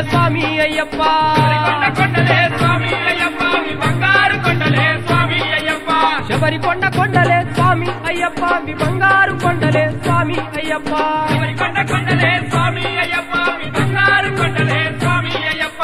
స్వామి అయ్యప్ప కొండ కొండలే స్వామి అయ్యప్ప మీ బంగారు కొండలే స్వామి అయ్యప్ప శబరి కొండ కొండలే స్వామి అయ్యప్ప మీ బంగారు కొండలే స్వామి అయ్యప్ప శబరి కొండ కొండలే స్వామి అయ్యప్ప మీ బంగారు కొండలే స్వామి అయ్యప్ప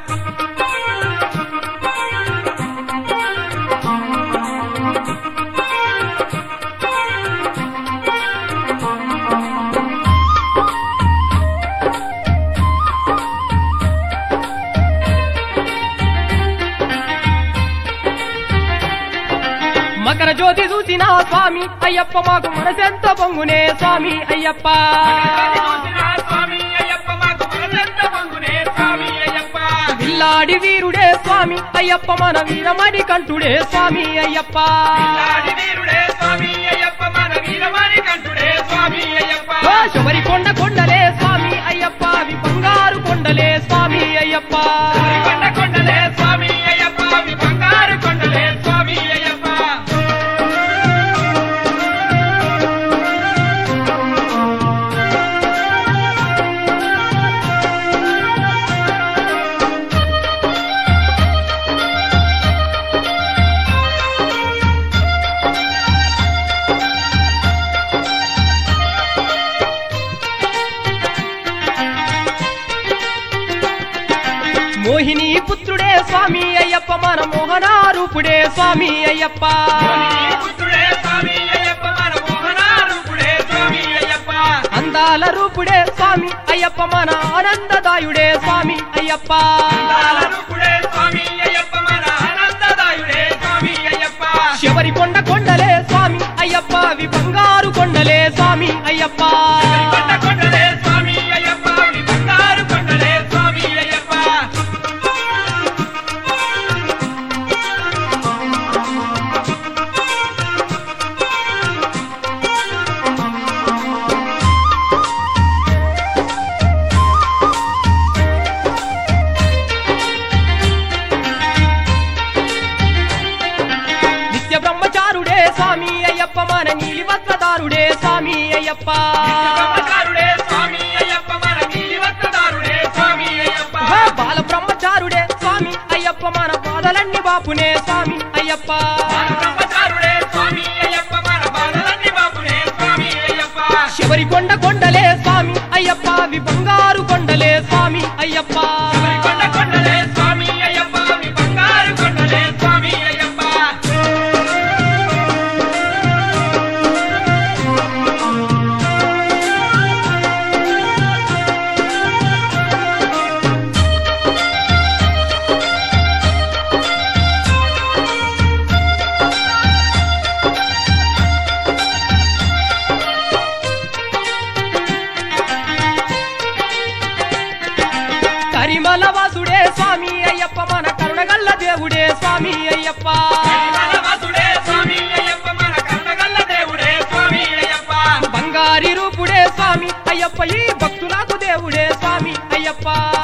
మకర జ్యోతి చూసిన స్వామి అయ్యప్ప మాకు మనసెంత పొంగునే స్వామి అయ్యప్ప చూసిన స్వామి అయ్యప్ప మాకు మనసెంత పొంగునే స్వామి అయ్యప్ప పిల్లాడి వీరుడే స్వామి అయ్యప్ప మన వీరమణి కంఠుడే స్వామి అయ్యప్ప ఆది వీరుడే స్వామి అయ్యప్ప మన వీరమణి కంఠుడే స్వామి అయ్యప్ప ఓ శబరి కొండ కొండలే స్వామి అయ్యప్ప అవి బంగారు కొండలే స్వామి అయ్యప్ప శబరి కొండ కొండలే స్వామి అయ్యప్ప మీ బంగారు కొండలే స్వామి అయ్యప్ప మోహిని పుత్రుడే స్వామి అయ్యప్ప మన మోహనారూపుడే స్వామి అయ్యప్ప పుత్రుడే స్వామి అయ్యప్ప మన మోహనారూపుడే స్వామి అయ్యప్ప అందాల రూపుడే స్వామి అయ్యప్ప మన ఆనందదాయుడే స్వామి అయ్యప్ప రూపుడే స్వామి అయ్యప్ప మన ఆనందదాయుడే స్వామి అయ్యప్ప శబరి కొండ కొండలే స్వామి అయ్యప్ప అవి బంగారు కొండలే స్వామి అయ్యప్ప కొండ కొండలే స్వామి అయ్యప్ప మీ బంగారు కొండలే స్వామి అయ్యప్ప నిత్య బ్రహ్మచారుడే స్వామి అయ్యప్ప మన నీలి వస్త్రదారుడే స్వామి అయ్యప్ప బ్రహ్మచారుడే స్వామి అయ్యప్ప మన నీలివత్తదారుడే స్వామి అయ్యప్ప ఆ బాల బ్రహ్మచారుడే స్వామి అయ్యప్ప మన బాధలన్నీ బాపునే స్వామి అయ్యప్ప మన బ్రహ్మచారుడే స్వామి అయ్యప్ప మన బాధలన్నీ బాపునే స్వామి అయ్యప్ప శబరి కొండ కొండలే స్వామి అయ్యప్ప అవి బంగారు కొండలే స్వామి అయ్యప్ప శబరి కొండ కొండలే స్వామి అయ్యప్ప మీ బంగారు కొండలే స్వామి అయ్యప్ప కరిమల వాసుడే స్వామి అయ్యప్ప మన కరుణగల్ల దేవుడే స్వామి అయ్యప్ప వాసుడే స్వామి అయ్యప్ప మన కన్నగల్ల దేవుడే స్వామి అయ్యప్ప బంగారి రూపుడే స్వామి అయ్యప్ప ఈ భక్తులకు దేవుడే స్వామి అయ్యప్ప